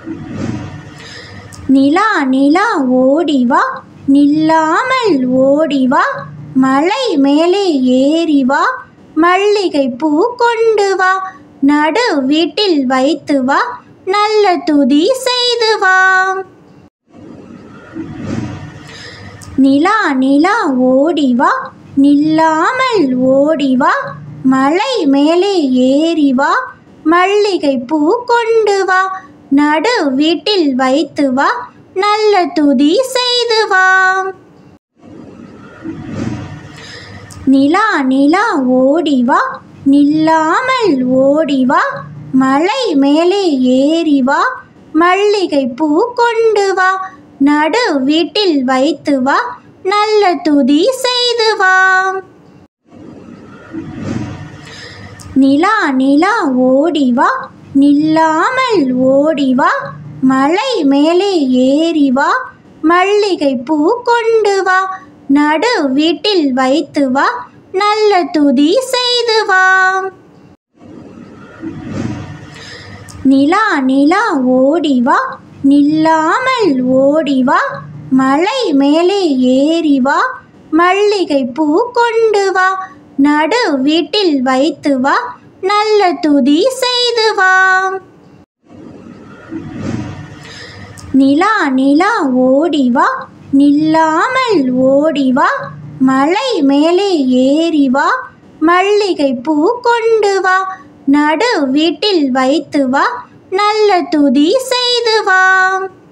நிலா நிலா ஓடிவா நில்லாமல் ஓடிவா மலை மேலே ஏறி வா மல்லிகை பூ கொண்டு வா நடு வீட்டில் வைத்து வா நல்ல துதி செய்து வா நிலா நிலா ஓடிவா நில்லாமல் ஓடிவா மலை மேலே ஏறி வா மல்லிகை பூ கொண்டு வா நடு வீட்டில் வைத்து வா நல்ல துதி செய்து வா நிலா நிலா ஓடிவா நில்லாமல் ஓடிவா மலை மேலே ஏறி வா மல்லிகை பூ கொண்டு வா நடு வீட்டில் வைத்து வா நல்ல துதி செய்து வா நிலா நிலா ஓடிவா நில்லாமல் ஓடிவா மலை மேலே ஏறி வா மல்லிகை பூ கொண்டு வா நடு வீட்டில் வைத்து வா நல்ல துதி செய்து வா நிலா நிலா ஓடிவா நில்லாமல் ஓடிவா மலை மேலே ஏறி வா மல்லிகை பூ கொண்டு வா நடு வீட்டில் வைத்து வா நல்ல துதி செய்து வா நிலா நிலா ஓடிவா நில்லாமல் ஓடிவா மலை மேலே ஏறி வா மல்லிகை பூ கொண்டு வா நடு வீட்டில் வைத்து வா நல்ல துதி செய்து வா நிலா நிலா ஓடிவா நில்லாமல் ஓடிவா மலை மேலே ஏறி வா மல்லிகை பூ கொண்டு வா நடு வீட்டில் வைத்து வா நல்ல துதி செய்து வா நிலா நிலா ஓடிவா நில்லாமல் ஓடிவா மலை மேலே ஏறி வா மல்லிகை பூ கொண்டு வா நடு வீட்டில் வைத்து வா நல்ல துதி செய்து வா